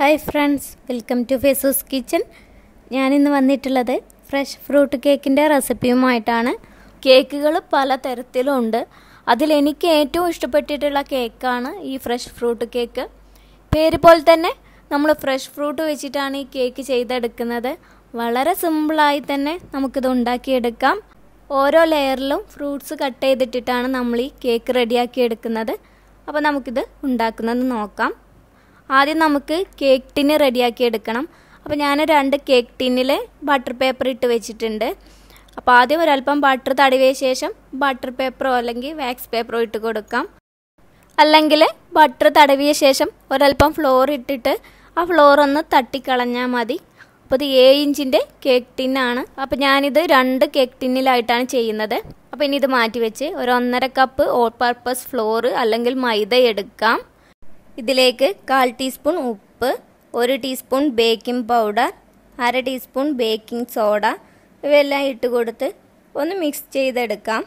hi friends welcome to ഫേസൂസ് kitchen ഞാനിന്ന് വന്നിട്ടുള്ളത് ഫ്രഷ് ഫ്രൂട്ട് കേക്കിൻ്റെ റെസിപ്പിയുമായിട്ടാണ് കേക്കുകൾ പല തരത്തിലുണ്ട് അതിലെനിക്ക് ഏറ്റവും ഇഷ്ടപ്പെട്ടിട്ടുള്ള കേക്കാണ് ഈ ഫ്രഷ് ഫ്രൂട്ട് കേക്ക് പേര് പോലെ തന്നെ നമ്മൾ ഫ്രഷ് ഫ്രൂട്ട് വെച്ചിട്ടാണ് ഈ കേക്ക് ചെയ്തെടുക്കുന്നത് വളരെ സിമ്പിളായി തന്നെ നമുക്കിത് ഉണ്ടാക്കിയെടുക്കാം ഓരോ ലെയറിലും ഫ്രൂട്ട്സ് കട്ട് ചെയ്തിട്ടിട്ടാണ് നമ്മൾ ഈ കേക്ക് റെഡിയാക്കി എടുക്കുന്നത് അപ്പോൾ നമുക്കിത് ഉണ്ടാക്കുന്നത് നോക്കാം ആദ്യം നമുക്ക് കേക്ക് ടിന്ന് റെഡിയാക്കി എടുക്കണം അപ്പോൾ ഞാൻ രണ്ട് കേക്ക് ടിന്നിൽ ബട്ടർ പേപ്പർ ഇട്ട് വെച്ചിട്ടുണ്ട് അപ്പോൾ ആദ്യം ഒരല്പം ബട്ടർ തടവിയ ശേഷം ബട്ടർ പേപ്പറോ അല്ലെങ്കിൽ വാക്സ് പേപ്പറോ ഇട്ട് കൊടുക്കാം അല്ലെങ്കിൽ ബട്ടർ തടവിയ ശേഷം ഒരല്പം ഫ്ലോർ ഇട്ടിട്ട് ആ ഫ്ലോർ ഒന്ന് തട്ടിക്കളഞ്ഞാൽ മതി അപ്പോൾ ഇത് ഏഴ് ഇഞ്ചിൻ്റെ കേക്ക് ടിന്നാണ് അപ്പോൾ ഞാനിത് രണ്ട് കേക്ക് ടിന്നിലായിട്ടാണ് ചെയ്യുന്നത് അപ്പോൾ ഇനി ഇത് മാറ്റി വെച്ച് ഒരു ഒന്നര കപ്പ് ഓൾ പർപ്പസ് ഫ്ലോർ അല്ലെങ്കിൽ മൈദ എടുക്കാം ഇതിലേക്ക് കാൽ ടീസ്പൂൺ ഉപ്പ് ഒരു ടീസ്പൂൺ ബേക്കിംഗ് പൗഡർ അര ടീസ്പൂൺ ബേക്കിംഗ് സോഡ ഇവയെല്ലാം ഇട്ട് കൊടുത്ത് ഒന്ന് മിക്സ് ചെയ്തെടുക്കാം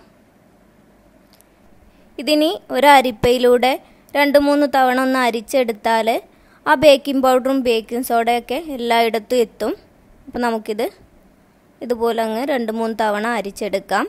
ഇതിനി ഒരു അരിപ്പയിലൂടെ രണ്ട് മൂന്ന് തവണ ഒന്ന് അരിച്ചെടുത്താൽ ആ ബേക്കിംഗ് പൗഡറും ബേക്കിംഗ് സോഡയൊക്കെ എല്ലായിടത്തും എത്തും അപ്പോൾ നമുക്കിത് ഇതുപോലെ അങ്ങ് രണ്ട് മൂന്ന് തവണ അരിച്ചെടുക്കാം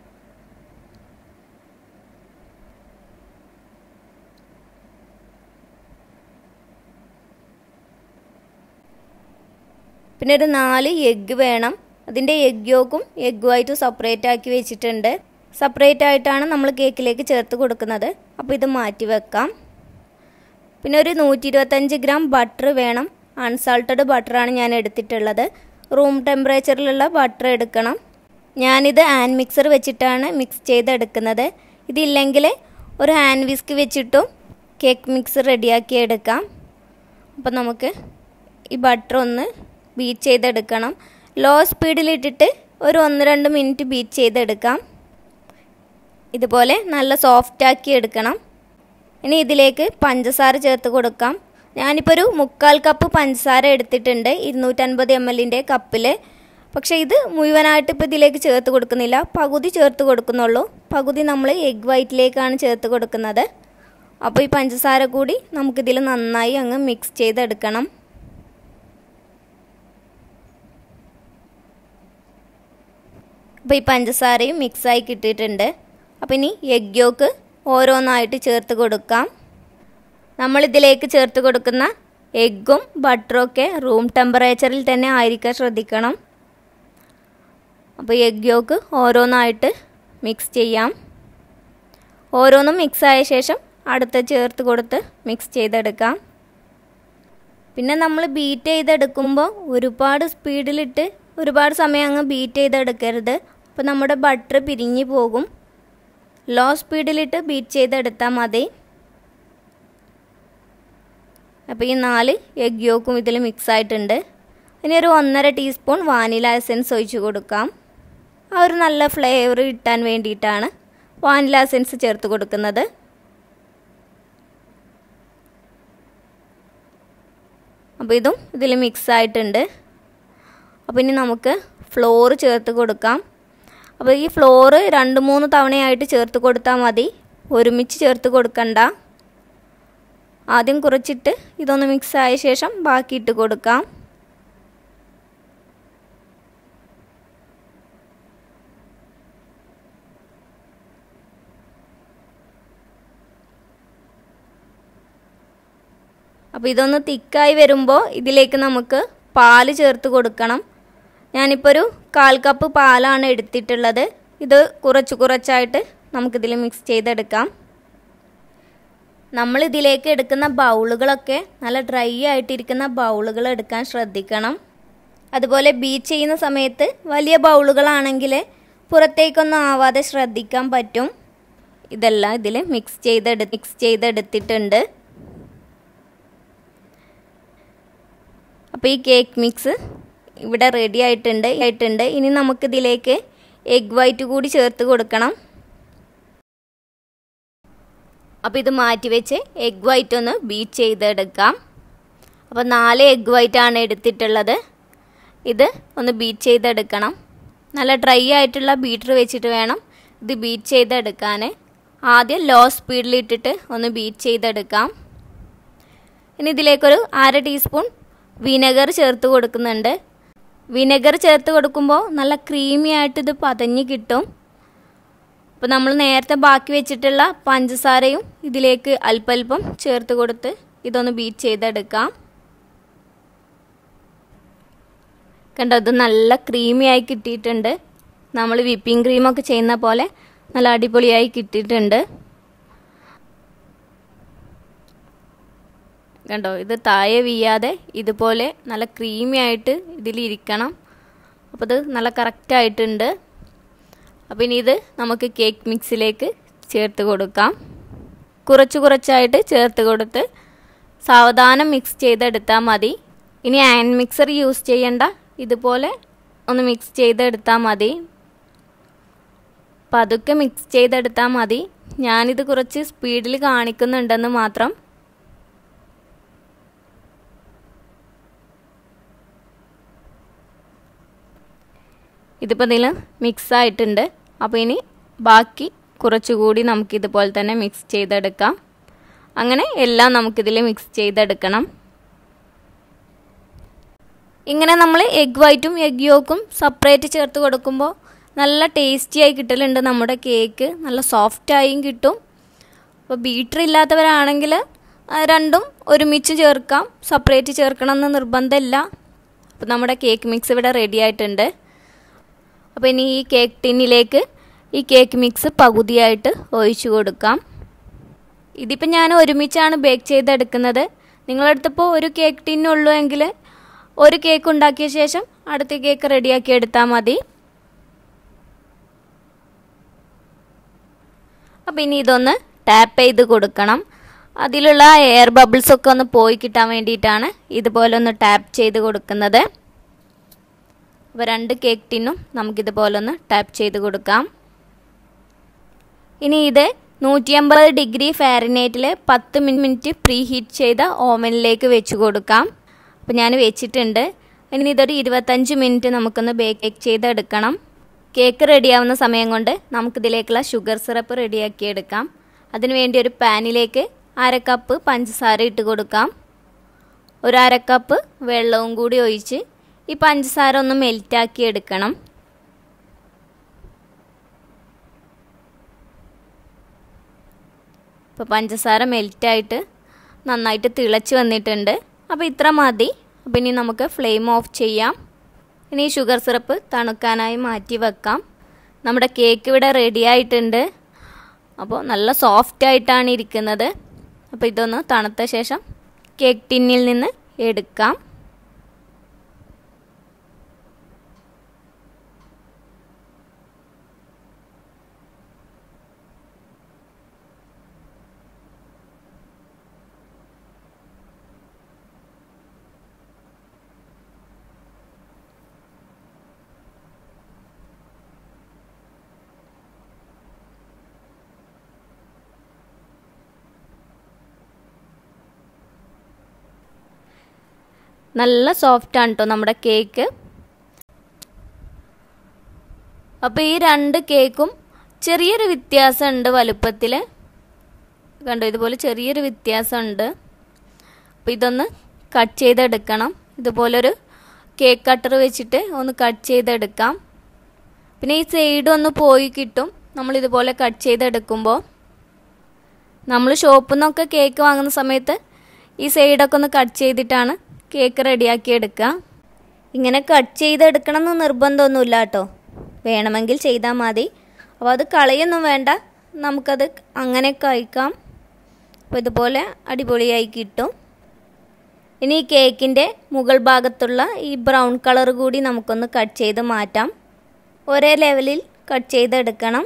പിന്നെ ഒരു നാല് എഗ്ഗ് വേണം അതിൻ്റെ എഗ് യോക്കും എഗ് വൈറ്റും സെപ്പറേറ്റ് ആക്കി വെച്ചിട്ടുണ്ട് സെപ്പറേറ്റ് ആയിട്ടാണ് നമ്മൾ കേക്കിലേക്ക് ചേർത്ത് കൊടുക്കുന്നത് അപ്പോൾ ഇത് മാറ്റി വെക്കാം പിന്നെ ഒരു നൂറ്റി ഇരുപത്തഞ്ച് ഗ്രാം ബട്ടർ വേണം അൺസാൾട്ടഡ് ബട്ടറാണ് ഞാൻ എടുത്തിട്ടുള്ളത് റൂം ടെമ്പറേച്ചറിലുള്ള ബട്ടർ എടുക്കണം ഞാനിത് ഹാൻഡ് മിക്സർ വെച്ചിട്ടാണ് മിക്സ് ചെയ്തെടുക്കുന്നത് ഇതില്ലെങ്കിൽ ഒരു ഹാൻഡ് വിസ്ക് വെച്ചിട്ടും കേക്ക് മിക്സ് റെഡിയാക്കി എടുക്കാം അപ്പോൾ നമുക്ക് ഈ ബട്ടർ ഒന്ന് ബീറ്റ് ചെയ്തെടുക്കണം ലോ സ്പീഡിലിട്ടിട്ട് ഒരു ഒന്ന് രണ്ട് മിനിറ്റ് ബീറ്റ് ചെയ്തെടുക്കാം ഇതുപോലെ നല്ല സോഫ്റ്റ് ആക്കി എടുക്കണം ഇനി ഇതിലേക്ക് പഞ്ചസാര ചേർത്ത് കൊടുക്കാം ഞാനിപ്പോൾ ഒരു മുക്കാൽ കപ്പ് പഞ്ചസാര എടുത്തിട്ടുണ്ട് ഇരുന്നൂറ്റൻപത് എം എല്ലിൻ്റെ കപ്പിൽ പക്ഷേ ഇത് മുഴുവനായിട്ട് ഇപ്പോൾ ഇതിലേക്ക് ചേർത്ത് കൊടുക്കുന്നില്ല പകുതി ചേർത്ത് കൊടുക്കുന്നുള്ളൂ പകുതി നമ്മൾ എഗ് വൈറ്റിലേക്കാണ് ചേർത്ത് കൊടുക്കുന്നത് അപ്പോൾ ഈ പഞ്ചസാര കൂടി നമുക്കിതിൽ നന്നായി അങ്ങ് മിക്സ് ചെയ്തെടുക്കണം അപ്പോൾ ഈ പഞ്ചസാരയും മിക്സായി കിട്ടിയിട്ടുണ്ട് അപ്പോൾ ഇനി എഗ് യോക്ക് ഓരോന്നായിട്ട് ചേർത്ത് കൊടുക്കാം നമ്മളിതിലേക്ക് ചേർത്ത് കൊടുക്കുന്ന എഗ്ഗും ബട്ടറും ഒക്കെ റൂം ടെമ്പറേച്ചറിൽ തന്നെ ആയിരിക്കാൻ ശ്രദ്ധിക്കണം അപ്പോൾ എഗ് യോക്ക് ഓരോന്നായിട്ട് മിക്സ് ചെയ്യാം ഓരോന്നും മിക്സായ ശേഷം അടുത്ത ചേർത്ത് കൊടുത്ത് മിക്സ് ചെയ്തെടുക്കാം പിന്നെ നമ്മൾ ബീറ്റ് ചെയ്തെടുക്കുമ്പോൾ ഒരുപാട് സ്പീഡിലിട്ട് ഒരുപാട് സമയം അങ്ങ് ബീറ്റ് ചെയ്തെടുക്കരുത് അപ്പോൾ നമ്മുടെ ബട്ടർ പിരിഞ്ഞു പോകും ലോ സ്പീഡിലിട്ട് ബീറ്റ് ചെയ്തെടുത്താൽ മതി അപ്പോൾ ഈ നാല് എഗ് യോക്കും ഇതിൽ മിക്സ് ആയിട്ടുണ്ട് ഇനി ഒരു ഒന്നര ടീസ്പൂൺ വാനില എസെൻസ് ഒഴിച്ച് കൊടുക്കാം ആ ഒരു നല്ല ഫ്ലേവർ കിട്ടാൻ വേണ്ടിയിട്ടാണ് വാനില എസെൻസ് ചേർത്ത് കൊടുക്കുന്നത് അപ്പോൾ ഇതും ഇതിൽ മിക്സ് ആയിട്ടുണ്ട് അപ്പോൾ ഇനി നമുക്ക് ഫ്ലോർ ചേർത്ത് കൊടുക്കാം അപ്പോൾ ഈ ഫ്ലോറ് രണ്ട് മൂന്ന് തവണയായിട്ട് ചേർത്ത് കൊടുത്താൽ മതി ഒരുമിച്ച് ചേർത്ത് കൊടുക്കണ്ട ആദ്യം കുറച്ചിട്ട് ഇതൊന്ന് മിക്സ് ആയ ശേഷം ബാക്കി ഇട്ട് കൊടുക്കാം അപ്പോൾ ഇതൊന്ന് തിക്കായി വരുമ്പോൾ ഇതിലേക്ക് നമുക്ക് പാല് ചേർത്ത് കൊടുക്കണം ഞാനിപ്പോൾ ഒരു കാൽ കപ്പ് പാലാണ് എടുത്തിട്ടുള്ളത് ഇത് കുറച്ച് കുറച്ചായിട്ട് നമുക്കിതിൽ മിക്സ് ചെയ്തെടുക്കാം നമ്മൾ ഇതിലേക്ക് എടുക്കുന്ന ബൗളുകളൊക്കെ നല്ല ഡ്രൈ ആയിട്ടിരിക്കുന്ന ബൗളുകൾ എടുക്കാൻ ശ്രദ്ധിക്കണം അതുപോലെ ബീച്ച് ചെയ്യുന്ന സമയത്ത് വലിയ ബൗളുകളാണെങ്കിൽ പുറത്തേക്കൊന്നും ആവാതെ ശ്രദ്ധിക്കാൻ പറ്റും ഇതെല്ലാം ഇതിൽ മിക്സ് ചെയ്തെടു മിക്സ് ചെയ്തെടുത്തിട്ടുണ്ട് അപ്പോൾ ഈ കേക്ക് മിക്സ് ഇവിടെ റെഡി ആയിട്ടുണ്ട് ആയിട്ടുണ്ട് ഇനി നമുക്കിതിലേക്ക് എഗ് വൈറ്റ് കൂടി ചേർത്ത് കൊടുക്കണം അപ്പോൾ ഇത് മാറ്റി വെച്ച് എഗ് വൈറ്റ് ഒന്ന് ബീറ്റ് ചെയ്തെടുക്കാം അപ്പോൾ നാല് എഗ് വൈറ്റ് ആണ് എടുത്തിട്ടുള്ളത് ഇത് ഒന്ന് ബീറ്റ് ചെയ്തെടുക്കണം നല്ല ഡ്രൈ ആയിട്ടുള്ള ബീറ്റർ വെച്ചിട്ട് വേണം ഇത് ബീറ്റ് ചെയ്തെടുക്കാൻ ആദ്യം ലോ സ്പീഡിലിട്ടിട്ട് ഒന്ന് ബീറ്റ് ചെയ്തെടുക്കാം ഇനി ഇതിലേക്കൊരു അര ടീസ്പൂൺ വിനെഗർ ചേർത്ത് കൊടുക്കുന്നുണ്ട് വിനെഗർ ചേർത്ത് കൊടുക്കുമ്പോൾ നല്ല ക്രീമി ആയിട്ട് ഇത് പതഞ്ഞ് കിട്ടും അപ്പോൾ നമ്മൾ നേരത്തെ ബാക്കി വെച്ചിട്ടുള്ള പഞ്ചസാരയും ഇതിലേക്ക് അല്പല്പം ചേർത്ത് കൊടുത്ത് ഇതൊന്ന് ബീറ്റ് ചെയ്തെടുക്കാം കണ്ടോ ഇത് നല്ല ക്രീമി ആയി കിട്ടിയിട്ടുണ്ട് നമ്മൾ വിപ്പിംഗ് ക്രീമൊക്കെ ചെയ്യുന്ന പോലെ നല്ല അടിപൊളിയായി കിട്ടിയിട്ടുണ്ട് കണ്ടോ ഇത് താഴെ വീയാതെ ഇതുപോലെ നല്ല ക്രീമി ആയിട്ട് ഇതിലിരിക്കണം അപ്പോൾ ഇത് നല്ല കറക്റ്റായിട്ടുണ്ട് അപ്പോൾ ഇനി ഇത് നമുക്ക് കേക്ക് മിക്സിലേക്ക് ചേർത്ത് കൊടുക്കാം കുറച്ച് കുറച്ചായിട്ട് ചേർത്ത് കൊടുത്ത് സാവധാനം മിക്സ് ചെയ്തെടുത്താൽ മതി ഇനി ഹാൻഡ് മിക്സർ യൂസ് ചെയ്യണ്ട ഇതുപോലെ ഒന്ന് മിക്സ് ചെയ്തെടുത്താൽ മതി പതുക്കെ മിക്സ് ചെയ്തെടുത്താൽ മതി ഞാനിത് കുറച്ച് സ്പീഡിൽ കാണിക്കുന്നുണ്ടെന്ന് മാത്രം ഇതിപ്പോൾ ഇതിൽ മിക്സ് ആയിട്ടുണ്ട് അപ്പോൾ ഇനി ബാക്കി കുറച്ചുകൂടി നമുക്കിതുപോലെ തന്നെ മിക്സ് ചെയ്തെടുക്കാം അങ്ങനെ എല്ലാം നമുക്കിതിൽ മിക്സ് ചെയ്തെടുക്കണം ഇങ്ങനെ നമ്മൾ എഗ് വൈറ്റും എഗ് യോക്കും സെപ്പറേറ്റ് ചേർത്ത് കൊടുക്കുമ്പോൾ നല്ല ടേസ്റ്റി ആയി കിട്ടലുണ്ട് നമ്മുടെ കേക്ക് നല്ല സോഫ്റ്റായും കിട്ടും അപ്പോൾ ബീറ്റർ ഇല്ലാത്തവരാണെങ്കിൽ രണ്ടും ഒരുമിച്ച് ചേർക്കാം സെപ്പറേറ്റ് ചേർക്കണം എന്ന് നിർബന്ധമില്ല അപ്പോൾ നമ്മുടെ കേക്ക് മിക്സ് ഇവിടെ റെഡി ആയിട്ടുണ്ട് അപ്പോൾ ഇനി ഈ കേക്ക് ടിന്നിലേക്ക് ഈ കേക്ക് മിക്സ് പകുതിയായിട്ട് ഒഴിച്ചു കൊടുക്കാം ഇതിപ്പോൾ ഞാൻ ഒരുമിച്ചാണ് ബേക്ക് ചെയ്തെടുക്കുന്നത് നിങ്ങളടുത്തിപ്പോൾ ഒരു കേക്ക് ടിന്നുള്ളൂ എങ്കിൽ ഒരു കേക്ക് ഉണ്ടാക്കിയ ശേഷം അടുത്ത കേക്ക് റെഡിയാക്കി എടുത്താൽ മതി അപ്പോൾ ഇനി ഇതൊന്ന് ടാപ്പ് ചെയ്ത് കൊടുക്കണം അതിലുള്ള എയർ ബബിൾസ് ഒക്കെ ഒന്ന് പോയി കിട്ടാൻ വേണ്ടിയിട്ടാണ് ഇതുപോലെ ഒന്ന് ടാപ്പ് ചെയ്ത് കൊടുക്കുന്നത് അപ്പോൾ രണ്ട് കേക്ക് ടിന്നും നമുക്കിതുപോലെ ഒന്ന് ടാപ്പ് ചെയ്ത് കൊടുക്കാം ഇനി ഇത് നൂറ്റി അമ്പത് ഡിഗ്രി ഫാരനൈറ്റിൽ പത്ത് മിനിറ്റ് പ്രീ ഹീറ്റ് ചെയ്ത ഓവനിലേക്ക് വെച്ച് കൊടുക്കാം അപ്പോൾ ഞാൻ വെച്ചിട്ടുണ്ട് ഇനി ഇതൊരു ഇരുപത്തഞ്ച് മിനിറ്റ് നമുക്കൊന്ന് ബേക്ക് ചെയ്തെടുക്കണം കേക്ക് റെഡിയാവുന്ന സമയം കൊണ്ട് നമുക്കിതിലേക്കുള്ള ഷുഗർ സിറപ്പ് റെഡിയാക്കി എടുക്കാം അതിനുവേണ്ടി ഒരു പാനിലേക്ക് അര കപ്പ് പഞ്ചസാര ഇട്ട് കൊടുക്കാം ഒരു അര കപ്പ് വെള്ളവും കൂടി ഒഴിച്ച് ഈ പഞ്ചസാര ഒന്ന് മെൽറ്റാക്കി എടുക്കണം ഇപ്പോൾ പഞ്ചസാര മെൽറ്റായിട്ട് നന്നായിട്ട് തിളച്ച് വന്നിട്ടുണ്ട് അപ്പോൾ ഇത്ര മതി അപ്പോൾ ഇനി നമുക്ക് ഫ്ലെയിം ഓഫ് ചെയ്യാം ഇനി ഷുഗർ സിറപ്പ് തണുക്കാനായി മാറ്റി വെക്കാം നമ്മുടെ കേക്ക് ഇവിടെ റെഡി ആയിട്ടുണ്ട് അപ്പോൾ നല്ല സോഫ്റ്റ് ആയിട്ടാണ് ഇരിക്കുന്നത് അപ്പോൾ ഇതൊന്ന് തണുത്ത ശേഷം കേക്ക് ടിന്നിൽ നിന്ന് എടുക്കാം നല്ല സോഫ്റ്റാണ് കേട്ടോ നമ്മുടെ കേക്ക് അപ്പോൾ ഈ രണ്ട് കേക്കും ചെറിയൊരു വ്യത്യാസമുണ്ട് വലുപ്പത്തിൽ കണ്ടോ ഇതുപോലെ ചെറിയൊരു വ്യത്യാസമുണ്ട് അപ്പോൾ ഇതൊന്ന് കട്ട് ചെയ്തെടുക്കണം ഇതുപോലൊരു കേക്ക് കട്ടർ വെച്ചിട്ട് ഒന്ന് കട്ട് ചെയ്തെടുക്കാം പിന്നെ ഈ സൈഡ് ഒന്ന് പോയി കിട്ടും നമ്മൾ ഇതുപോലെ കട്ട് ചെയ്തെടുക്കുമ്പോൾ നമ്മൾ ഷോപ്പിൽ നിന്നൊക്കെ കേക്ക് വാങ്ങുന്ന സമയത്ത് ഈ സൈഡൊക്കെ ഒന്ന് കട്ട് ചെയ്തിട്ടാണ് കേക്ക് റെഡിയാക്കി എടുക്കുക ഇങ്ങനെ കട്ട് ചെയ്തെടുക്കണം എന്ന് നിർബന്ധമൊന്നുമില്ല കേട്ടോ വേണമെങ്കിൽ ചെയ്താൽ മതി അപ്പോൾ അത് കളയൊന്നും വേണ്ട നമുക്കത് അങ്ങനെ കഴിക്കാം അപ്പോൾ ഇതുപോലെ അടിപൊളിയായി കിട്ടും ഇനി ഈ കേക്കിൻ്റെ മുകൾ ഭാഗത്തുള്ള ഈ ബ്രൗൺ കളർ കൂടി നമുക്കൊന്ന് കട്ട് ചെയ്ത് മാറ്റാം ഒരേ ലെവലിൽ കട്ട് ചെയ്തെടുക്കണം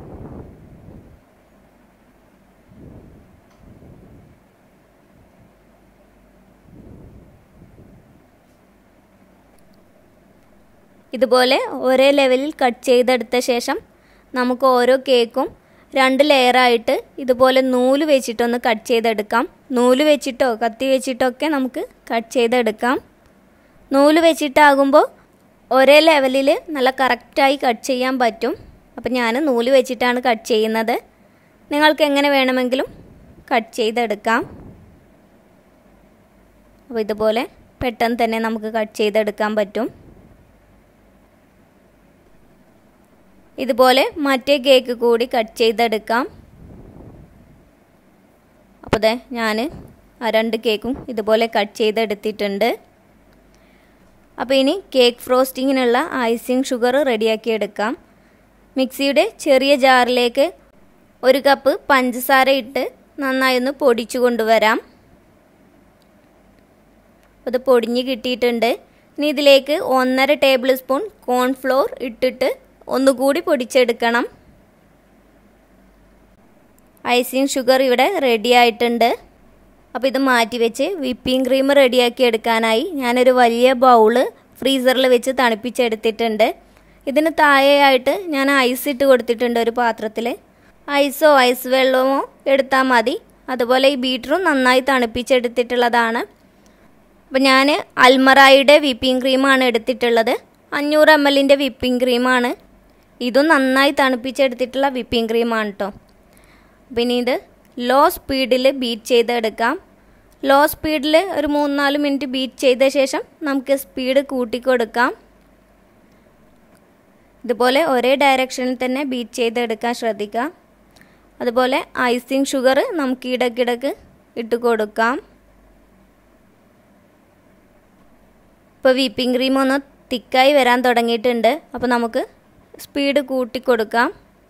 ഇതുപോലെ ഒരേ ലെവലിൽ കട്ട് ചെയ്തെടുത്ത ശേഷം നമുക്ക് ഓരോ കേക്കും രണ്ട് ലെയറായിട്ട് ഇതുപോലെ നൂല് വെച്ചിട്ടൊന്ന് കട്ട് ചെയ്തെടുക്കാം നൂല് വെച്ചിട്ടോ കത്തി വെച്ചിട്ടോ ഒക്കെ നമുക്ക് കട്ട് ചെയ്തെടുക്കാം നൂല് വെച്ചിട്ടാകുമ്പോൾ ഒരേ ലെവലിൽ നല്ല കറക്റ്റായി കട്ട് ചെയ്യാൻ പറ്റും അപ്പം ഞാൻ നൂല് വെച്ചിട്ടാണ് കട്ട് ചെയ്യുന്നത് നിങ്ങൾക്ക് എങ്ങനെ വേണമെങ്കിലും കട്ട് ചെയ്തെടുക്കാം അപ്പോൾ ഇതുപോലെ പെട്ടെന്ന് തന്നെ നമുക്ക് കട്ട് ചെയ്തെടുക്കാൻ പറ്റും ഇതുപോലെ മറ്റേ കേക്ക് കൂടി കട്ട് ചെയ്തെടുക്കാം അപ്പോൾ ദേ ഞാൻ ആ രണ്ട് കേക്കും ഇതുപോലെ കട്ട് ചെയ്തെടുത്തിട്ടുണ്ട് അപ്പോൾ ഇനി കേക്ക് ഫ്രോസ്റ്റിങ്ങിനുള്ള ഐസിങ് ഷുഗർ റെഡിയാക്കി എടുക്കാം മിക്സിയുടെ ചെറിയ ജാറിലേക്ക് ഒരു കപ്പ് പഞ്ചസാര ഇട്ട് നന്നായി ഒന്ന് പൊടിച്ചു കൊണ്ടുവരാം അത് പൊടിഞ്ഞ് കിട്ടിയിട്ടുണ്ട് ഇനി ഇതിലേക്ക് ഒന്നര ടേബിൾ സ്പൂൺ കോൺഫ്ലോർ ഇട്ടിട്ട് ഒന്നുകൂടി പൊടിച്ചെടുക്കണം ഐസിങ് ഷുഗർ ഇവിടെ റെഡി ആയിട്ടുണ്ട് അപ്പോൾ ഇത് മാറ്റി വെച്ച് വിപ്പിംഗ് ക്രീം റെഡിയാക്കി എടുക്കാനായി ഞാനൊരു വലിയ ബൗള് ഫ്രീസറിൽ വെച്ച് തണുപ്പിച്ചെടുത്തിട്ടുണ്ട് ഇതിന് താഴെയായിട്ട് ഞാൻ ഐസ് ഇട്ട് കൊടുത്തിട്ടുണ്ട് ഒരു പാത്രത്തിൽ ഐസോ ഐസ് വെള്ളമോ എടുത്താൽ മതി അതുപോലെ ഈ ബീറ്ററും നന്നായി തണുപ്പിച്ചെടുത്തിട്ടുള്ളതാണ് അപ്പോൾ ഞാൻ അൽമറായിയുടെ വിപ്പിംഗ് ക്രീമാണ് എടുത്തിട്ടുള്ളത് അഞ്ഞൂറ് എം എല്ലിൻ്റെ വിപ്പിംഗ് ക്രീമാണ് ഇതും നന്നായി തണുപ്പിച്ചെടുത്തിട്ടുള്ള വിപ്പിംഗ് ക്രീമാണ് കേട്ടോ പിന്നെ ഇത് ലോ സ്പീഡിൽ ബീറ്റ് ചെയ്തെടുക്കാം ലോ സ്പീഡിൽ ഒരു മൂന്ന് നാല് മിനിറ്റ് ബീറ്റ് ചെയ്ത ശേഷം നമുക്ക് സ്പീഡ് കൂട്ടിക്കൊടുക്കാം ഇതുപോലെ ഒരേ ഡയറക്ഷനിൽ തന്നെ ബീറ്റ് ചെയ്തെടുക്കാൻ ശ്രദ്ധിക്കാം അതുപോലെ ഐസിങ് ഷുഗർ നമുക്ക് ഇടയ്ക്കിടയ്ക്ക് ഇട്ട് കൊടുക്കാം ഇപ്പോൾ വിപ്പിംഗ് ക്രീം ഒന്ന് തിക്കായി വരാൻ തുടങ്ങിയിട്ടുണ്ട് അപ്പോൾ നമുക്ക് സ്പീഡ് കൂട്ടിക്കൊടുക്കാം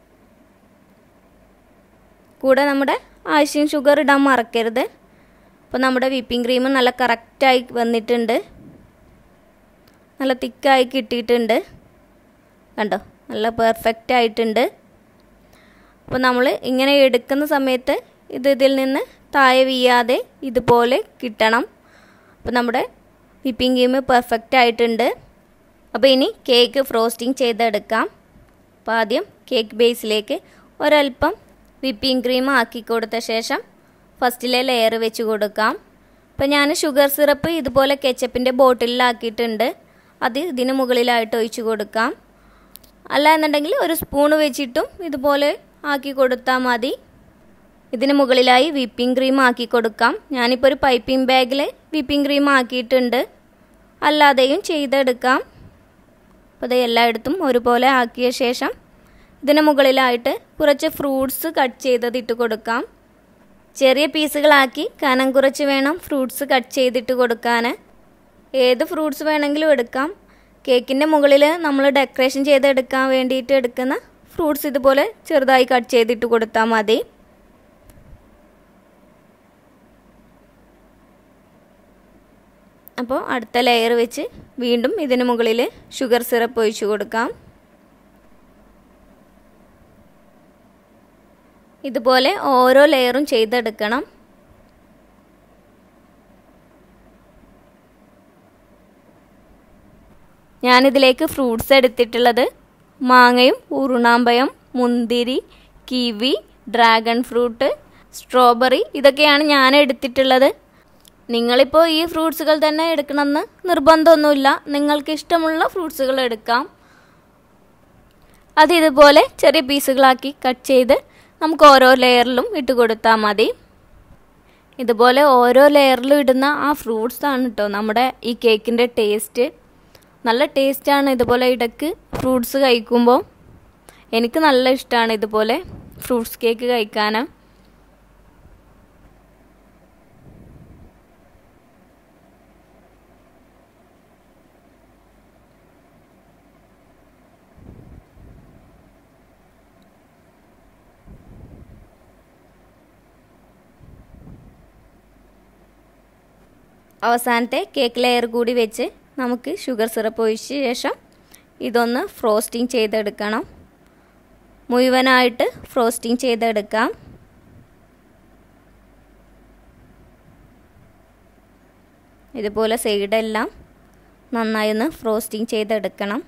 കൂടെ നമ്മുടെ ഐസിങ് ഷുഗർ ഇടാൻ മറക്കരുത് അപ്പോൾ നമ്മുടെ വിപ്പിംഗ് ക്രീം നല്ല കറക്റ്റായി വന്നിട്ടുണ്ട് നല്ല തിക്കായി കിട്ടിയിട്ടുണ്ട് കണ്ടോ നല്ല പെർഫെക്റ്റ് ആയിട്ടുണ്ട് അപ്പോൾ നമ്മൾ ഇങ്ങനെ എടുക്കുന്ന സമയത്ത് ഇത് ഇതിൽ നിന്ന് താഴെ വീയാതെ ഇതുപോലെ കിട്ടണം അപ്പോൾ നമ്മുടെ വിപ്പിംഗ് ക്രീം പെർഫെക്റ്റ് ആയിട്ടുണ്ട് അപ്പോൾ ഇനി കേക്ക് ഫ്രോസ്റ്റിംഗ് ചെയ്തെടുക്കാം അപ്പോൾ ആദ്യം കേക്ക് ബേസിലേക്ക് ഒരല്പം വിപ്പിംഗ് ക്രീം ആക്കി കൊടുത്ത ശേഷം ഫസ്റ്റിലെ ലെയർ വെച്ച് കൊടുക്കാം അപ്പോൾ ഞാൻ ഷുഗർ സിറപ്പ് ഇതുപോലെ കെച്ചപ്പിൻ്റെ ബോട്ടിലാക്കിയിട്ടുണ്ട് അത് ഇതിന് മുകളിലായിട്ട് ഒഴിച്ച് കൊടുക്കാം അല്ല എന്നുണ്ടെങ്കിൽ ഒരു സ്പൂൺ വെച്ചിട്ടും ഇതുപോലെ ആക്കി കൊടുത്താൽ മതി ഇതിന് മുകളിലായി വിപ്പിംഗ് ക്രീം ആക്കി കൊടുക്കാം ഞാനിപ്പോൾ ഒരു പൈപ്പിംഗ് ബാഗിൽ വിപ്പിംഗ് ക്രീം ആക്കിയിട്ടുണ്ട് അല്ലാതെയും ചെയ്തെടുക്കാം അപ്പോൾ ഇത് എല്ലായിടത്തും ഒരുപോലെ ആക്കിയ ശേഷം ഇതിന് മുകളിലായിട്ട് കുറച്ച് ഫ്രൂട്ട്സ് കട്ട് ചെയ്തത് ഇട്ട് കൊടുക്കാം ചെറിയ പീസുകളാക്കി കനം കുറച്ച് വേണം ഫ്രൂട്ട്സ് കട്ട് ചെയ്തിട്ട് കൊടുക്കാൻ ഏത് ഫ്രൂട്ട്സ് വേണമെങ്കിലും എടുക്കാം കേക്കിൻ്റെ മുകളിൽ നമ്മൾ ഡെക്കറേഷൻ ചെയ്തെടുക്കാൻ വേണ്ടിയിട്ട് എടുക്കുന്ന ഫ്രൂട്ട്സ് ഇതുപോലെ ചെറുതായി കട്ട് ചെയ്തിട്ട് കൊടുത്താൽ മതി അപ്പോൾ അടുത്ത ലെയർ വെച്ച് വീണ്ടും ഇതിന് മുകളിൽ ഷുഗർ സിറപ്പ് ഒഴിച്ചു കൊടുക്കാം ഇതുപോലെ ഓരോ ലെയറും ചെയ്തെടുക്കണം ഞാനിതിലേക്ക് ഫ്രൂട്ട്സ് എടുത്തിട്ടുള്ളത് മാങ്ങയും ഉറുണാമ്പയം മുന്തിരി കിവി ഡ്രാഗൺ ഫ്രൂട്ട് സ്ട്രോബെറി ഇതൊക്കെയാണ് ഞാൻ എടുത്തിട്ടുള്ളത് നിങ്ങളിപ്പോൾ ഈ ഫ്രൂട്ട്സുകൾ തന്നെ എടുക്കണമെന്ന് നിർബന്ധമൊന്നുമില്ല നിങ്ങൾക്ക് ഇഷ്ടമുള്ള ഫ്രൂട്ട്സുകൾ എടുക്കാം അത് ഇതുപോലെ ചെറിയ പീസുകളാക്കി കട്ട് ചെയ്ത് നമുക്ക് ഓരോ ലെയറിലും ഇട്ട് കൊടുത്താൽ മതി ഇതുപോലെ ഓരോ ലെയറിലും ഇടുന്ന ആ ഫ്രൂട്ട്സ് ആണ് കേട്ടോ നമ്മുടെ ഈ കേക്കിൻ്റെ ടേസ്റ്റ് നല്ല ടേസ്റ്റാണ് ഇതുപോലെ ഇടയ്ക്ക് ഫ്രൂട്ട്സ് കഴിക്കുമ്പോൾ എനിക്ക് നല്ല ഇഷ്ടമാണ് ഇതുപോലെ ഫ്രൂട്ട്സ് കേക്ക് കഴിക്കാൻ അവസാനത്തെ കേക്ക് ലെയർ കൂടി വെച്ച് നമുക്ക് ഷുഗർ സിറപ്പ് ഒഴിച്ച ശേഷം ഇതൊന്ന് ഫ്രോസ്റ്റിംഗ് ചെയ്തെടുക്കണം മുഴുവനായിട്ട് ഫ്രോസ്റ്റിംഗ് ചെയ്തെടുക്കാം ഇതുപോലെ സൈഡെല്ലാം നന്നായി ഒന്ന് ഫ്രോസ്റ്റിംഗ് ചെയ്തെടുക്കണം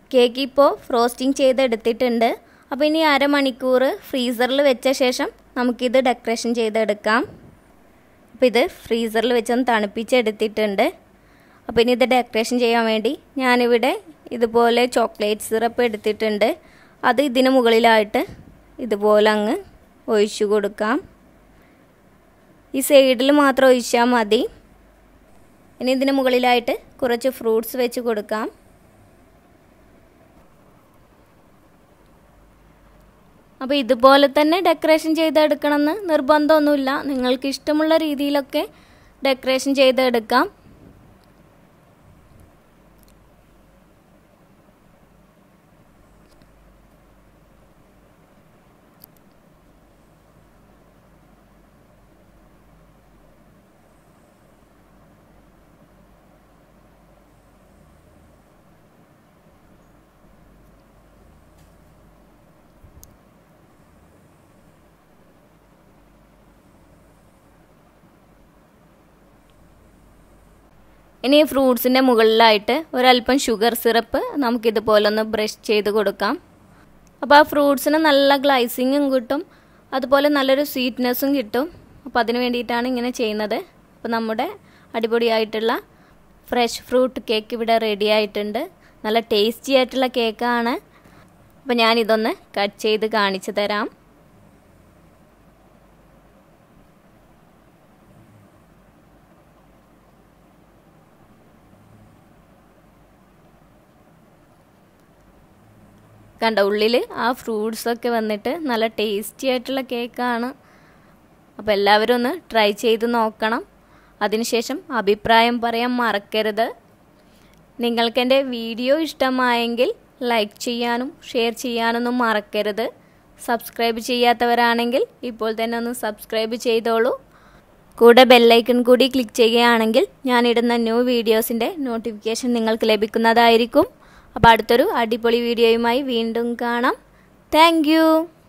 കേക്ക് ഇപ്പോൾ ഫ്രോസ്റ്റിംഗ് ചെയ്തെടുത്തിട്ടുണ്ട് അപ്പോൾ ഇനി അരമണിക്കൂർ ഫ്രീസറിൽ വെച്ച ശേഷം നമുക്കിത് ഡെക്കറേഷൻ ചെയ്തെടുക്കാം അപ്പോൾ ഇത് ഫ്രീസറിൽ വെച്ചൊന്ന് തണുപ്പിച്ചെടുത്തിട്ടുണ്ട് അപ്പോൾ ഇനി ഇത് ഡെക്കറേഷൻ ചെയ്യാൻ വേണ്ടി ഞാനിവിടെ ഇതുപോലെ ചോക്ലേറ്റ് സിറപ്പ് എടുത്തിട്ടുണ്ട് അത് ഇതിന് മുകളിലായിട്ട് ഇതുപോലെ അങ്ങ് ഒഴിച്ചു കൊടുക്കാം ഈ സൈഡിൽ മാത്രം ഒഴിച്ചാൽ മതി ഇനി ഇതിന് മുകളിലായിട്ട് കുറച്ച് ഫ്രൂട്ട്സ് വെച്ച് കൊടുക്കാം അപ്പോൾ ഇതുപോലെ തന്നെ ഡെക്കറേഷൻ ചെയ്തെടുക്കണമെന്ന് നിർബന്ധമൊന്നുമില്ല നിങ്ങൾക്ക് ഇഷ്ടമുള്ള രീതിയിലൊക്കെ ഡെക്കറേഷൻ ചെയ്തെടുക്കാം ഇനി ഈ ഫ്രൂട്ട്സിൻ്റെ മുകളിലായിട്ട് ഒരല്പം ഷുഗർ സിറപ്പ് നമുക്കിതുപോലെ ഒന്ന് ബ്രഷ് ചെയ്ത് കൊടുക്കാം അപ്പോൾ ആ ഫ്രൂട്ട്സിന് നല്ല ഗ്ലൈസിങ്ങും കിട്ടും അതുപോലെ നല്ലൊരു സ്വീറ്റ്നെസ്സും കിട്ടും അപ്പോൾ അതിന് വേണ്ടിയിട്ടാണ് ഇങ്ങനെ ചെയ്യുന്നത് അപ്പോൾ നമ്മുടെ അടിപൊളിയായിട്ടുള്ള ഫ്രഷ് ഫ്രൂട്ട് കേക്ക് ഇവിടെ റെഡി ആയിട്ടുണ്ട് നല്ല ടേസ്റ്റി ആയിട്ടുള്ള കേക്കാണ് അപ്പോൾ ഞാനിതൊന്ന് കട്ട് ചെയ്ത് കാണിച്ചു തരാം കണ്ട ഉള്ളിൽ ആ ഫ്രൂട്ട്സൊക്കെ വന്നിട്ട് നല്ല ടേസ്റ്റി ആയിട്ടുള്ള കേക്കാണ് അപ്പോൾ എല്ലാവരും ഒന്ന് ട്രൈ ചെയ്ത് നോക്കണം അതിനുശേഷം അഭിപ്രായം പറയാൻ മറക്കരുത് നിങ്ങൾക്ക് എൻ്റെ വീഡിയോ ഇഷ്ടമായെങ്കിൽ ലൈക്ക് ചെയ്യാനും ഷെയർ ചെയ്യാനൊന്നും മറക്കരുത് സബ്സ്ക്രൈബ് ചെയ്യാത്തവരാണെങ്കിൽ ഇപ്പോൾ തന്നെ ഒന്ന് സബ്സ്ക്രൈബ് ചെയ്തോളൂ കൂടെ ബെല്ലൈക്കൺ കൂടി ക്ലിക്ക് ചെയ്യുകയാണെങ്കിൽ ഞാനിടുന്ന ന്യൂ വീഡിയോസിൻ്റെ നോട്ടിഫിക്കേഷൻ നിങ്ങൾക്ക് ലഭിക്കുന്നതായിരിക്കും അപ്പോൾ അടുത്തൊരു അടിപൊളി വീഡിയോയുമായി വീണ്ടും കാണാം താങ്ക്